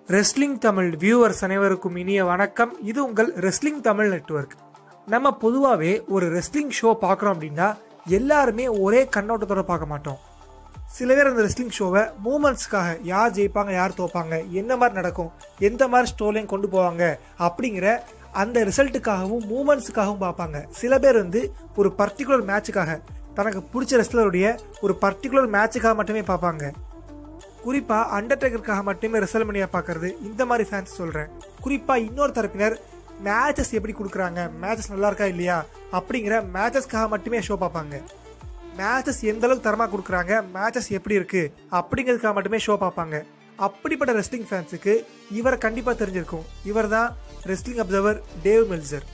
wrestling Tamil viewers அனைவருக்கும் இனிய வணக்கம் இது உங்கள் ரெஸ்லிங் தமிழ் நெட்வொர்க் நம்ம பொதுவாகவே ஒரு ரெஸ்லிங் ஷோ பார்க்குறோம் அப்படின்னா எல்லாருமே ஒரே கண்ணோட்டத்தோட பார்க்க மாட்டோம் சில பேர் அந்த ரெஸ்லிங் ஷோவை மூமெண்ட்ஸ்க்காக யார் ஜெயிப்பாங்க யார் தோப்பாங்க என்ன மாதிரி நடக்கும் எந்த மாதிரி ஸ்டோலையும் கொண்டு போவாங்க அப்படிங்கிற அந்த ரிசல்ட்டுக்காகவும் மூமெண்ட்ஸுக்காகவும் பார்ப்பாங்க சில பேர் வந்து ஒரு பர்டிகுலர் மேட்சுக்காக தனக்கு பிடிச்ச ரெஸ்லருடைய ஒரு பர்டிகுலர் மேட்சுக்காக மட்டுமே பார்ப்பாங்க குறிப்பா அண்டர்டேக்கருக்காக மட்டுமே ரெசல்மனியா பார்க்கறது இந்த மாதிரி ஃபேன்ஸ் சொல்றேன் குறிப்பா இன்னொரு தரப்பினர் மேட்சஸ் எப்படி கொடுக்குறாங்க மேட்சஸ் நல்லா இருக்கா இல்லையா அப்படிங்கிற மேட்சஸ்க்காக மட்டுமே ஷோ பார்ப்பாங்க மேட்சஸ் எந்த அளவுக்கு தரமா கொடுக்குறாங்க மேட்சஸ் எப்படி இருக்கு அப்படிங்கிறதுக்காக மட்டுமே ஷோ பார்ப்பாங்க அப்படிப்பட்ட ரெஸ்லிங் ஃபேன்ஸுக்கு இவரை கண்டிப்பா தெரிஞ்சிருக்கும் இவர் தான் ரெஸ்லிங் அப்சர்வர் டேவ் மில்சர்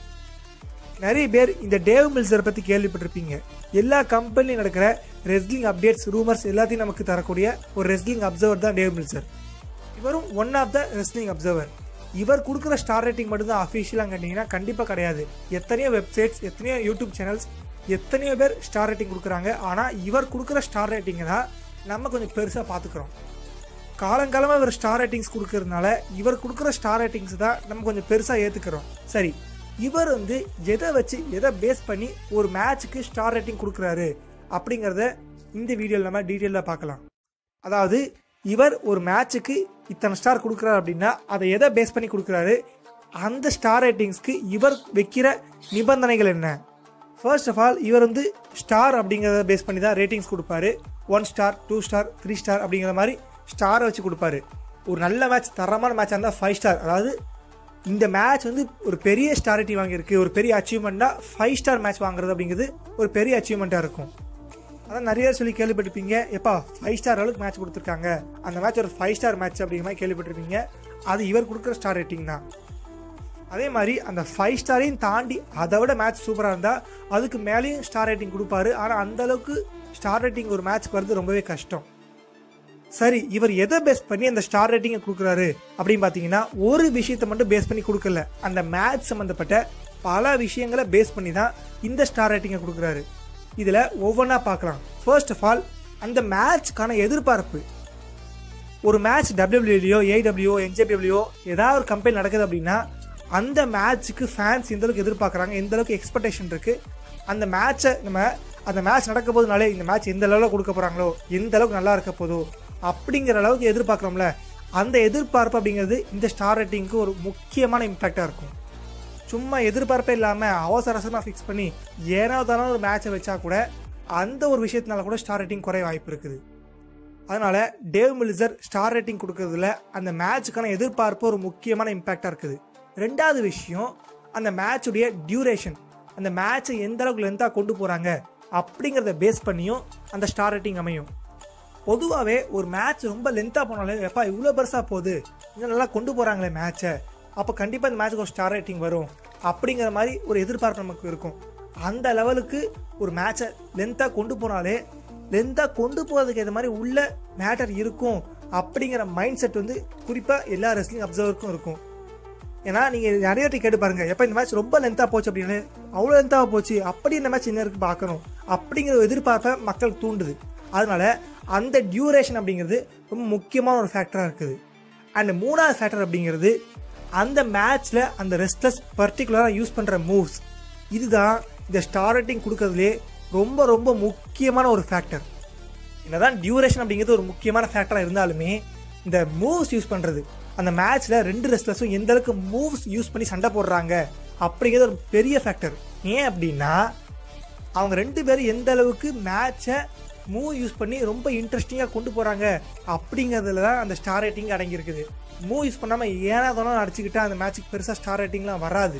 நிறைய பேர் இந்த டேவ் மில்சர் பத்தி கேள்விப்பட்டிருப்பீங்க எல்லா கம்பெனிலும் நடக்கிற ரெஸ்லிங் அப்டேட்ஸ் ரூமர்ஸ் எல்லாத்தையும் நமக்கு தரக்கூடிய ஒரு ரெஸ்லிங் அப்சர்வர் தான் டேவ் மில்சர் இவரும் one of the wrestling observer இவர் கொடுக்குற ஸ்டார் ரேட்டிங் மட்டும்தான் அஃபிஷியலாக கேட்டிங்கன்னா கண்டிப்பாக கிடையாது எத்தனையோ வெப்சைட்ஸ் எத்தனையோ யூடியூப் சேனல்ஸ் எத்தனையோ பேர் ஸ்டார் ரேட்டிங் கொடுக்குறாங்க ஆனால் இவர் கொடுக்குற ஸ்டார் ரேட்டிங்கை தான் நம்ம கொஞ்சம் பெருசாக பார்த்துக்குறோம் காலங்காலமாக இவர் ஸ்டார் ரேட்டிங்ஸ் கொடுக்கறதுனால இவர் கொடுக்குற ஸ்டார் ரேட்டிங்ஸ் தான் நம்ம கொஞ்சம் பெருசாக ஏற்றுக்கிறோம் சரி இவர் வந்து எதை வச்சு எதை பேஸ் பண்ணி ஒரு மேட்ச்சுக்கு ஸ்டார் ரேட்டிங் கொடுக்குறாரு அப்படிங்கிறத இந்த வீடியோவில் நம்ம டீட்டெயிலாக பார்க்கலாம் அதாவது இவர் ஒரு மேட்ச்சுக்கு இத்தனை ஸ்டார் கொடுக்குறாரு அப்படின்னா அதை எதை பேஸ் பண்ணி கொடுக்குறாரு அந்த ஸ்டார் ரேட்டிங்ஸ்க்கு இவர் வைக்கிற நிபந்தனைகள் என்ன ஃபர்ஸ்ட் ஆஃப் ஆல் இவர் வந்து ஸ்டார் அப்படிங்கிறத பேஸ் பண்ணி தான் ரேட்டிங்ஸ் கொடுப்பாரு one star two star three star அப்படிங்கிற மாதிரி ஸ்டாரை வச்சு கொடுப்பாரு ஒரு நல்ல மேட்ச் தரமான மேட்ச் இருந்தால் ஃபைவ் ஸ்டார் அதாவது இந்த மேட்ச் வந்து ஒரு பெரிய ஸ்டார் ரேட்டிங் வாங்கியிருக்கு ஒரு பெரிய அச்சீவ்மெண்ட்னா ஃபைவ் ஸ்டார் மேட்ச் வாங்குறது அப்படிங்கிறது ஒரு பெரிய அச்சீவ்மெண்ட்டாக இருக்கும் அதான் நிறைய பேர் சொல்லி கேள்விப்பட்டிருப்பீங்க எப்பா ஃபைவ் ஸ்டார் அளவுக்கு மேட்ச் கொடுத்துருக்காங்க அந்த மேட்ச் ஒரு ஃபைவ் ஸ்டார் மேட்ச் அப்படிங்கிற மாதிரி கேள்விப்பட்டிருப்பீங்க அது இவர் கொடுக்குற ஸ்டார் ரேட்டிங் தான் அதே மாதிரி அந்த ஃபைவ் ஸ்டாரையும் தாண்டி அதை விட மேட்ச் சூப்பராக இருந்தால் அதுக்கு மேலேயும் ஸ்டார் ரேட்டிங் கொடுப்பாரு ஆனால் அந்த அளவுக்கு ஸ்டார் ரேட்டிங் ஒரு மேட்ச்க்கு வரது ரொம்பவே கஷ்டம் சரி இவர் எதை பேஸ் பண்ணி அந்த ஸ்டார் ரேட்டிங்கை கொடுக்குறாரு அப்படின்னு பார்த்தீங்கன்னா ஒரு விஷயத்தை மட்டும் பேஸ் பண்ணி கொடுக்கல அந்த மேட்ச் சம்மந்தப்பட்ட பல விஷயங்களை பேஸ் பண்ணி தான் இந்த ஸ்டார் ரேட்டிங்கை கொடுக்குறாரு இதில் ஒவ்வொன்றா பார்க்கலாம் ஃபர்ஸ்ட் ஆஃப் ஆல் அந்த மேட்ச்க்கான எதிர்பார்ப்பு ஒரு மேட்ச் டபிள்யூபிள்யூலையோ ஏடபிள்யூ என்ஜேபிள்யூ ஏதாவது ஒரு கம்பெனி நடக்குது அப்படின்னா அந்த மேட்ச்சுக்கு ஃபேன்ஸ் எந்த அளவுக்கு எதிர்பார்க்குறாங்க எந்த அளவுக்கு எக்ஸ்பெக்டேஷன் இருக்கு அந்த மேட்சை நம்ம அந்த மேட்ச் நடக்க போதுனாலே இந்த மேட்ச் எந்த லெவலில் கொடுக்க போகிறாங்களோ எந்த அளவுக்கு நல்லா இருக்க போதோ அப்படிங்கிற அளவுக்கு எதிர்பார்க்குறோம்ல அந்த எதிர்பார்ப்பு அப்படிங்கிறது இந்த ஸ்டார் ரேட்டிங்க்கு ஒரு முக்கியமான இம்பாக்டாக இருக்கும் சும்மா எதிர்பார்ப்பே இல்லாமல் அவசர அவசரமாக ஃபிக்ஸ் பண்ணி ஏனோ தானோ ஒரு மேட்சை வச்சா கூட அந்த ஒரு விஷயத்தினால கூட ஸ்டார் ரேட்டிங் குறைய வாய்ப்பு இருக்குது அதனால டேவ் மில்சர் ஸ்டார் ரேட்டிங் கொடுக்கறதுல அந்த மேட்சுக்கான எதிர்பார்ப்பு ஒரு முக்கியமான இம்பாக்டாக இருக்குது ரெண்டாவது விஷயம் அந்த மேட்சுடைய டியூரேஷன் அந்த மேட்சை எந்த அளவுக்கு லென்த்தாக கொண்டு போகிறாங்க அப்படிங்கிறத பேஸ் பண்ணியும் அந்த ஸ்டார் ரேட்டிங் அமையும் பொதுவாகவே ஒரு மேட்ச் ரொம்ப லென்த்தாக போனாலே எப்பா இவ்வளோ பெருசாக போகுது இன்னும் நல்லா கொண்டு போகிறாங்களே மேட்சை அப்போ கண்டிப்பாக இந்த மேட்ச்சுக்கு ஒரு ஸ்டார் ரேட்டிங் வரும் அப்படிங்கிற மாதிரி ஒரு எதிர்பார்ப்பு நமக்கு இருக்கும் அந்த லெவலுக்கு ஒரு மேட்சை லென்த்தாக கொண்டு போனாலே லென்த்தாக கொண்டு போகிறதுக்கு ஏற்ற மாதிரி உள்ள மேட்டர் இருக்கும் அப்படிங்கிற மைண்ட் செட் வந்து குறிப்பாக எல்லா ரெஸ்லிங் அப்சர்வருக்கும் இருக்கும் ஏன்னா நீங்கள் நிறைய வாட்டி கேட்டு பாருங்க எப்போ இந்த மேட்ச் ரொம்ப லென்த்தாக போச்சு அப்படின்னு அவ்வளோ லென்த்தாக போச்சு அப்படி இந்த மேட்ச் என்ன இருக்கு பார்க்கணும் அப்படிங்கிற ஒரு எதிர்பார்ப்பை மக்கள் தூண்டுது அதனால அந்த டியூரேஷன் அப்படிங்கிறது ரொம்ப முக்கியமான ஒரு ஃபேக்டராக இருக்குது அண்ட் மூணாவது ஃபேக்டர் அப்படிங்கிறது அந்த மேட்ச்சில் அந்த ரெஸ்ட்லஸ் பர்டிகுலராக யூஸ் பண்ணுற மூவ்ஸ் இதுதான் இந்த ஸ்டார் ரேட்டிங் கொடுக்கறதுலே ரொம்ப ரொம்ப முக்கியமான ஒரு ஃபேக்டர் என்னதான் டியூரேஷன் அப்படிங்கிறது ஒரு முக்கியமான ஃபேக்டராக இருந்தாலுமே இந்த மூவ்ஸ் யூஸ் பண்ணுறது அந்த மேட்ச்சில் ரெண்டு ரெஸ்லர்ஸும் எந்த அளவுக்கு மூவ்ஸ் யூஸ் பண்ணி சண்டை போடுறாங்க அப்படிங்கிறது ஒரு பெரிய ஃபேக்டர் ஏன் அப்படின்னா அவங்க ரெண்டு பேரும் எந்த அளவுக்கு மேட்சை மூவ் யூஸ் பண்ணி ரொம்ப இன்ட்ரெஸ்டிங்காக கொண்டு போகிறாங்க அப்படிங்கிறதுல தான் அந்த ஸ்டார் ரேட்டிங் அடங்கியிருக்குது மூவ் யூஸ் பண்ணாமல் ஏனாதானோ அடிச்சுக்கிட்டா அந்த மேட்ச்சுக்கு பெருசாக ஸ்டார் ரேட்டிங்லாம் வராது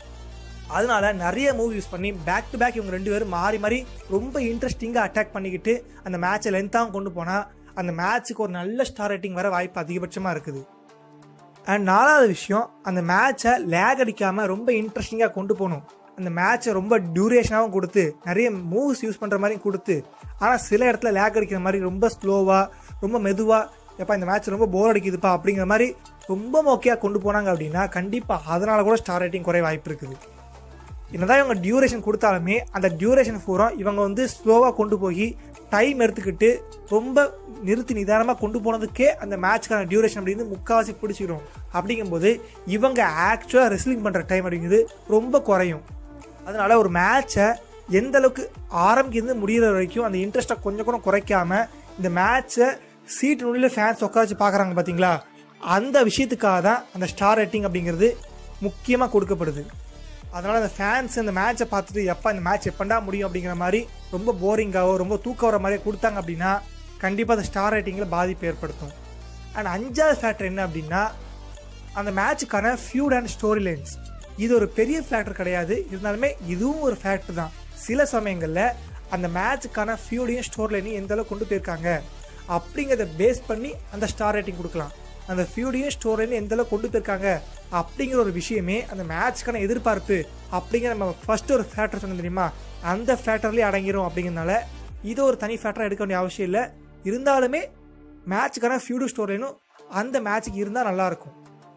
அதனால நிறைய மூவ் யூஸ் பண்ணி பேக் டு பேக் இவங்க ரெண்டு பேரும் மாறி மாறி ரொம்ப இன்ட்ரெஸ்டிங்காக அட்டாக் பண்ணிக்கிட்டு அந்த மேட்சை லென்த்தாகவும் கொண்டு போனால் அந்த மேட்ச்சுக்கு ஒரு நல்ல ஸ்டார் ரேட்டிங் வர வாய்ப்பு அதிகபட்சமாக இருக்குது அண்ட் நாலாவது விஷயம் அந்த மேட்சை லேக் அடிக்காமல் ரொம்ப இன்ட்ரெஸ்டிங்காக கொண்டு போகணும் அந்த மேட்சை ரொம்ப டியூரேஷனாகவும் கொடுத்து நிறைய மூவ்ஸ் யூஸ் பண்ணுற மாதிரியும் கொடுத்து ஆனால் சில இடத்துல லேக் அடிக்கிற மாதிரி ரொம்ப ஸ்லோவாக ரொம்ப மெதுவாக எப்பா இந்த மேட்ச் ரொம்ப போர் அடிக்குதுப்பா அப்படிங்கிற மாதிரி ரொம்ப மோக்கையாக கொண்டு போனாங்க அப்படின்னா கண்டிப்பாக அதனால கூட ஸ்டார் ரேட்டிங் குறைய வாய்ப்பு இருக்குது என்னதான் இவங்க டியூரேஷன் கொடுத்தாலுமே அந்த டியூரேஷன் பூரா இவங்க வந்து ஸ்லோவாக கொண்டு போய் டைம் எடுத்துக்கிட்டு ரொம்ப நிறுத்தி நிதானமாக கொண்டு போனதுக்கே அந்த மேட்ச்க்கான டியூரேஷன் அப்படிங்கிறது முக்கால்வாசி பிடிச்சிடும் அப்படிங்கும்போது இவங்க ஆக்சுவலாக ரெஸ்லிங் பண்ணுற டைம் அப்படிங்கிறது ரொம்ப குறையும் அதனால ஒரு மேட்சை எந்த அளவுக்கு ஆரம்பிக்கிறது முடிகிற வரைக்கும் அந்த இன்ட்ரெஸ்ட்டை கொஞ்சம் கூட குறைக்காம இந்த மேட்சை சீட் நுழையில் ஃபேன்ஸ் உட்கார வச்சு பார்க்குறாங்க பார்த்தீங்களா அந்த விஷயத்துக்காக தான் அந்த ஸ்டார் ரேட்டிங் அப்படிங்கிறது முக்கியமாக கொடுக்கப்படுது அதனால் அந்த ஃபேன்ஸ் இந்த மேட்சை பார்த்துட்டு எப்போ இந்த மேட்ச் எப்பண்டா முடியும் அப்படிங்கிற மாதிரி ரொம்ப போரிங்காவோ ரொம்ப தூக்க வர மாதிரியே கொடுத்தாங்க அப்படின்னா கண்டிப்பாக அந்த ஸ்டார் ரேட்டிங்கில் பாதிப்பு ஏற்படுத்தும் அண்ட் அஞ்சாவது ஃபேக்டர் என்ன அப்படின்னா அந்த மேட்சுக்கான ஃபியூட் அண்ட் ஸ்டோரி லைன்ஸ் இது ஒரு பெரிய ஃபேக்டர் கிடையாது இருந்தாலுமே இதுவும் ஒரு ஃபேக்டர் தான் சில சமயங்களில் அந்த மேட்சுக்கான ஃபியூடையும் ஸ்டோரி லைனையும் எந்த அளவுக்கு கொண்டு போயிருக்காங்க அப்படிங்கிறத பேஸ் பண்ணி அந்த ஸ்டார் ரேட்டிங் கொடுக்கலாம் அந்த ஃபியூடையும் ஸ்டோரிலையும் எந்த அளவுக்கு கொண்டு போயிருக்காங்க அப்படிங்கிற ஒரு விஷயமே அந்த மேட்ச்க்கான எதிர்பார்ப்பு அப்படிங்கிற நம்ம ஃபர்ஸ்ட் ஒரு ஃபேக்டர் சொன்னோம் தெரியுமா அந்த ஃபேக்டர்லேயே அடங்கிரும் அப்படிங்கிறதுனால இது ஒரு தனி ஃபேக்டராக எடுக்க வேண்டிய அவசியம் இல்லை இருந்தாலுமே மேட்சுக்கான ஃபியூடு ஸ்டோரினும் அந்த மேட்சுக்கு இருந்தால் நல்லாயிருக்கும்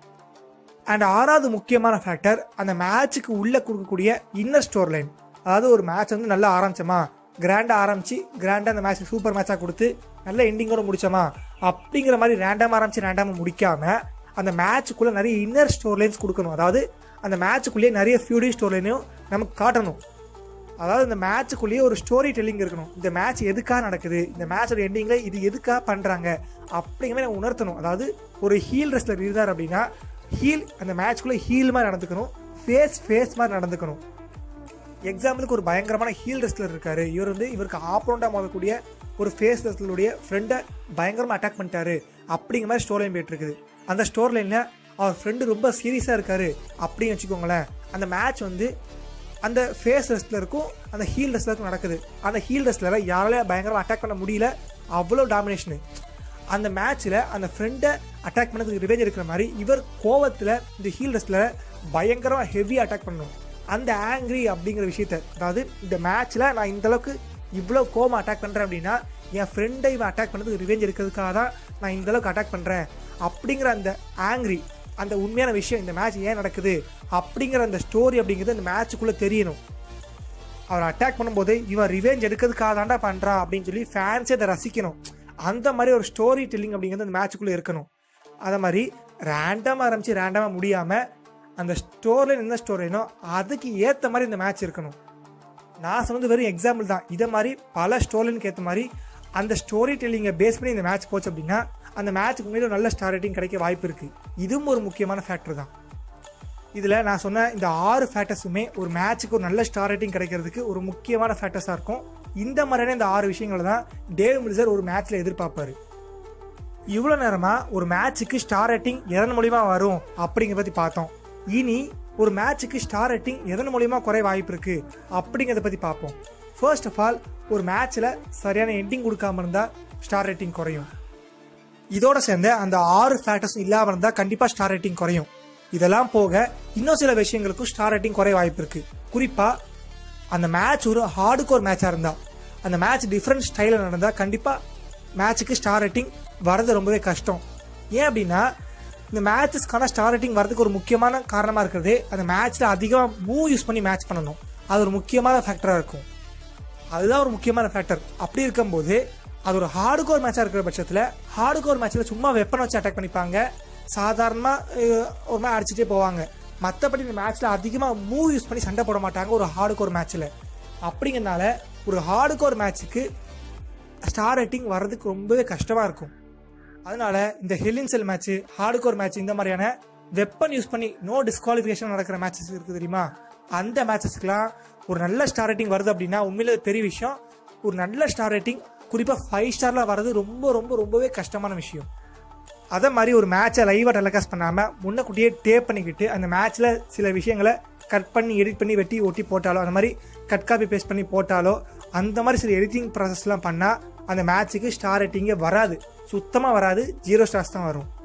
அண்ட் ஆறாவது முக்கியமான ஃபேக்டர் அந்த மேட்சுக்கு உள்ளே கொடுக்கக்கூடிய இன்னர் ஸ்டோர் லைன் அதாவது ஒரு மேட்ச் வந்து நல்லா ஆரம்பிச்சோமா கிராண்டாக ஆரம்பிச்சு கிராண்டாக அந்த மேட்ச் சூப்பர் மேட்சாக கொடுத்து நல்ல எண்டிங்கோட முடிச்சோமா அப்படிங்கிற மாதிரி ரேண்டமாக ஆரம்பிச்சு ரேண்டமாக முடிக்காம அந்த மேட்சுக்குள்ளே நிறைய இன்னர் ஸ்டோர் லைன்ஸ் கொடுக்கணும் அதாவது அந்த மேட்சுக்குள்ளேயே நிறைய ஃபியூடி ஸ்டோர் லைனையும் நமக்கு காட்டணும் அதாவது இந்த மேட்சுக்குள்ளேயே ஒரு ஸ்டோரி டெல்லிங் இருக்கணும் இந்த மேட்ச் எதுக்காக நடக்குது இந்த மேட்சோட எண்டிங்கில் இது எதுக்காக பண்ணுறாங்க அப்படிங்கிற மாதிரி உணர்த்தணும் அதாவது ஒரு ஹீல் ரெஸ்லர் இருந்தார் அப்படின்னா ஹீல் அந்த மேட்ச்க்குள்ளே ஹீல் மாதிரி நடந்துக்கணும் ஃபேஸ் ஃபேஸ் மாதிரி நடந்துக்கணும் எக்ஸாம்பிளுக்கு ஒரு பயங்கரமான ஹீல் ரெஸ்லர் இருக்காரு இவர் வந்து இவருக்கு ஆப்போனண்டாக மோதக்கூடிய ஒரு ஃபேஸ் ரெஸ்லருடைய ஃப்ரெண்டை பயங்கரமாக அட்டாக் பண்ணிட்டாரு அப்படிங்கிற மாதிரி ஸ்டோர் லைன் போயிட்டு இருக்குது அந்த ஸ்டோர் லைனில் அவர் ஃப்ரெண்டு ரொம்ப சீரியஸாக இருக்காரு அப்படின்னு வச்சுக்கோங்களேன் அந்த மேட்ச் வந்து அந்த ஃபேஸ் ரெஸ்லருக்கும் அந்த ஹீல் ரெஸ்லருக்கும் நடக்குது அந்த ஹீல் ரெஸ்லரை யாராலையும் பயங்கரமாக அட்டாக் பண்ண முடியல அவ்வளோ டாமினேஷனு அந்த மேட்ச்சில் அந்த ஃப்ரெண்டை அட்டாக் பண்ணதுக்கு ரிவேஞ்ச் இருக்கிற மாதிரி இவர் கோவத்தில் இந்த ஹீல் ரெஸ்லரை பயங்கரமாக ஹெவி அட்டாக் பண்ணணும் அந்த ஆங்கிரி அப்படிங்கிற விஷயத்த அதாவது இந்த மேட்ச்சில் நான் இந்த அளவுக்கு இவ்வளோ கோவம் அட்டாக் பண்ணுறேன் அப்படின்னா என் ஃப்ரெண்டை இவன் அட்டாக் பண்ணதுக்கு ரிவேஞ்ச் இருக்கிறதுக்காக தான் நான் இந்த அளவுக்கு அட்டாக் பண்ணுறேன் அப்படிங்கிற அந்த ஆங்கிரி அந்த உண்மையான விஷயம் இந்த மேட்ச் ஏன் நடக்குது அப்படிங்கிற அந்த ஸ்டோரி அப்படிங்கிறது அந்த மேட்சுக்குள்ளே தெரியணும் அவர் அட்டாக் பண்ணும்போது இவன் ரிவேஞ்ச் எடுக்கிறதுக்காக தாண்டா பண்ணுறான் அப்படின்னு சொல்லி ஃபேன்ஸே அதை ரசிக்கணும் அந்த மாதிரி ஒரு ஸ்டோரி டெல்லிங் அப்படிங்கிறது அந்த மேட்சுக்குள்ளே இருக்கணும் அதை மாதிரி ரேண்டமாக ஆரம்பித்து ரேண்டமாக முடியாமல் அந்த ஸ்டோரில் என்ன ஸ்டோரினோ அதுக்கு ஏற்ற மாதிரி இந்த மேட்ச் இருக்கணும் நான் சொன்னது வெறும் எக்ஸாம்பிள் தான் இதை மாதிரி பல ஸ்டோரினுக்கு ஏற்ற மாதிரி அந்த ஸ்டோரி டெல்லிங்கை பேஸ் பண்ணி இந்த மேட்ச் போச்சு அப்படின்னா அந்த மேட்ச்சுக்கு உண்மையில ஒரு நல்ல ஸ்டார் ரேட்டிங் கிடைக்க வாய்ப்பு இருக்குது இதுவும் ஒரு முக்கியமான ஃபேக்டர் தான் இதில் நான் சொன்ன இந்த ஆறு ஃபேக்டர்ஸுமே ஒரு மேட்ச்சுக்கு ஒரு நல்ல ஸ்டார் ரேட்டிங் கிடைக்கிறதுக்கு ஒரு முக்கியமான ஃபேக்டர்ஸாக இருக்கும் இந்த மாதிரியான இந்த ஆறு விஷயங்களை தான் டேவ் மில்சர் ஒரு மேட்ச்சில் எதிர்பார்ப்பாரு இவ்வளோ நேரமாக ஒரு மேட்ச்சுக்கு ஸ்டார் ரேட்டிங் எதன் மூலியமா வரும் அப்படிங்கிறத பற்றி பார்த்தோம் இனி ஒரு மேட்ச்சுக்கு ஸ்டார் ரேட்டிங் எதன் மூலியமா குறைய வாய்ப்பு இருக்கு அப்படிங்கிறத பற்றி பார்ப்போம் ஃபர்ஸ்ட் ஆஃப் ஆல் ஒரு மேட்ச்சில் சரியான எண்டிங் கொடுக்காம இருந்தால் ஸ்டார் ரேட்டிங் குறையும் இதோட சேர்ந்து அந்த ஆறு ஃபேக்டர்ஸும் இல்லாமல் இருந்தால் கண்டிப்பாக ஸ்டார் ரேட்டிங் குறையும் இதெல்லாம் போக இன்னும் சில விஷயங்களுக்கும் ஸ்டார் ரேட்டிங் குறைய வாய்ப்பு இருக்கு குறிப்பாக அந்த மேட்ச் ஒரு ஹார்டு கோர் மேட்சாக இருந்தால் அந்த மேட்ச் டிஃப்ரெண்ட் ஸ்டைலில் நடந்தால் கண்டிப்பாக மேட்ச்சுக்கு ஸ்டார் ரேட்டிங் வரது ரொம்பவே கஷ்டம் ஏன் அப்படின்னா இந்த மேட்சஸ்க்கான ஸ்டார் ரேட்டிங் வரதுக்கு ஒரு முக்கியமான காரணமாக இருக்கிறது அந்த மேட்ச்சில் அதிகமாக மூவ் யூஸ் பண்ணி மேட்ச் பண்ணணும் அது ஒரு முக்கியமான ஃபேக்டராக இருக்கும் அதுதான் ஒரு முக்கியமான ஃபேக்டர் அப்படி இருக்கும்போது அது ஒரு ஹார்டு கோர் மேட்சாக இருக்கிற பட்சத்தில் ஹார்டு கோர் மேட்ச்சில் சும்மா வெப்பன் வச்சு அட்டாக் பண்ணிப்பாங்க சாதாரணமாக ஒரு மாதிரி அடிச்சுட்டே போவாங்க மற்றபடி இந்த மேட்ச்சில் அதிகமாக மூவ் யூஸ் பண்ணி சண்டை போட மாட்டாங்க ஒரு ஹார்டு கோர் மேட்ச்சில் அப்படிங்கிறனால ஒரு ஹார்டு கோர் மேட்ச்சுக்கு ஸ்டார் ரேட்டிங் வர்றதுக்கு ரொம்பவே கஷ்டமாக இருக்கும் அதனால இந்த hell in cell match hard core match இந்த மாதிரியான வெப்பன் யூஸ் பண்ணி நோ டிஸ்குவாலிஃபிகேஷன் நடக்கிற மேட்சஸ் இருக்குது தெரியுமா அந்த மேட்சஸ்க்குலாம் ஒரு நல்ல ஸ்டார் ரேட்டிங் வருது அப்படின்னா உண்மையில பெரிய விஷயம் ஒரு நல்ல ஸ்டார் ரேட்டிங் குறிப்பாக ஃபைவ் ஸ்டாரில் வர்றது ரொம்ப ரொம்ப ரொம்பவே கஷ்டமான விஷயம் அதே மாதிரி ஒரு மேட்சை லைவாக டெலிகாஸ்ட் பண்ணாமல் முன்னக்கூட்டியே டேப் பண்ணிக்கிட்டு அந்த மேட்ச்சில் சில விஷயங்களை கட் பண்ணி எடிட் பண்ணி வெட்டி ஒட்டி போட்டாலோ அந்த மாதிரி கட் காப்பி பேஸ்ட் பண்ணி போட்டாலோ அந்த மாதிரி சில எடிட்டிங் ப்ராசஸ்லாம் பண்ணால் அந்த மேட்ச்சுக்கு ஸ்டார் ரேட்டிங்கே வராது சுத்தமாக வராது ஜீரோ ஸ்டார்ஸ் தான் வரும்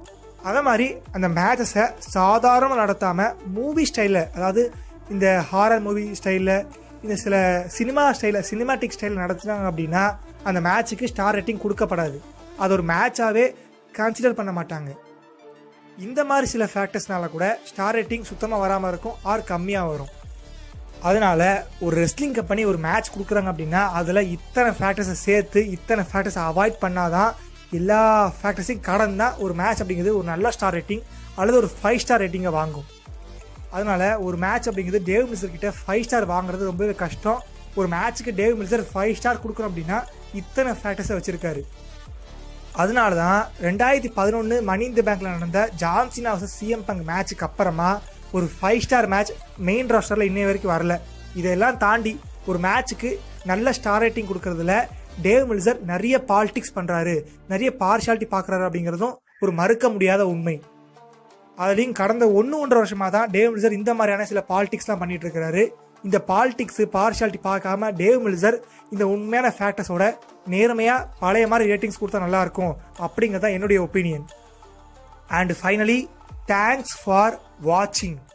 அதே மாதிரி அந்த மேட்சஸை சாதாரணமாக நடத்தாமல் மூவி ஸ்டைலில் அதாவது இந்த ஹாரர் மூவி ஸ்டைலில் இந்த சில சினிமா ஸ்டைலில் சினிமாட்டிக் ஸ்டைலில் நடத்துனாங்க அப்படின்னா அந்த மேட்ச்சுக்கு ஸ்டார் ரேட்டிங் கொடுக்கப்படாது அது ஒரு மேட்சாகவே கன்சிடர் பண்ண மாட்டாங்க இந்த மாதிரி சில ஃபேக்டர்ஸ்னால கூட ஸ்டார் ரேட்டிங் சுத்தமாக வராமல் இருக்கும் ஆர் கம்மியாக வரும் அதனால ஒரு ரெஸ்லிங் கம்பெனி ஒரு மேட்ச் கொடுக்குறாங்க அப்படின்னா அதில் இத்தனை ஃபேக்டர்ஸை சேர்த்து இத்தனை ஃபேக்டர்ஸை அவாய்ட் பண்ணாதான் எல்லா ஃபேக்டர்ஸையும் கடந்தா ஒரு மேட்ச் அப்படிங்கிறது ஒரு நல்ல ஸ்டார் ரேட்டிங் அல்லது ஒரு ஃபைவ் ஸ்டார் ரேட்டிங்கை வாங்கும் அதனால ஒரு மேட்ச் அப்படிங்கிறது டேவ் மில்சர் கிட்ட ஃபைவ் ஸ்டார் வாங்குறது ரொம்பவே கஷ்டம் ஒரு மேட்ச்சுக்கு டேவ் மில்சர் ஃபைவ் ஸ்டார் கொடுக்குறோம் அப்படின்னா இத்தனை ஃபேக்டர்ஸை வச்சிருக்காரு அதனால தான் ரெண்டாயிரத்தி பதினொன்று மணி இந்த பேங்க்ல நடந்த ஜான்சினா வர்சஸ் சிஎம் பங்க் மேட்ச்சுக்கு அப்புறமா ஒரு ஃபைவ் ஸ்டார் மேட்ச் மெயின் ராஸ்டரில் இன்னை வரைக்கும் வரல இதெல்லாம் தாண்டி ஒரு மேட்ச்சுக்கு நல்ல ஸ்டார் ரேட்டிங் கொடுக்கறதுல டேவ் மில்சர் நிறைய பாலிடிக்ஸ் பண்றாரு நிறைய பார்ஷாலிட்டி பார்க்கறாரு அப்படிங்கிறதும் ஒரு மறுக்க முடியாத உண்மை அதுலேயும் கடந்த ஒன்று ஒன்றரை வருஷமா தான் டேவ் மில்சர் இந்த மாதிரியான சில பாலிடிக்ஸ்லாம் பண்ணிட்டு இருக்கிறாரு இந்த பாலிடிக்ஸ் பார்ஷாலிட்டி பார்க்காம டேவ் மில்சர் இந்த உண்மையான ஃபேக்டர்ஸோட நேர்மையாக பழைய மாதிரி ரேட்டிங்ஸ் கொடுத்தா நல்லா இருக்கும் அப்படிங்கிறது தான் என்னுடைய opinion and finally thanks for வாட்சிங்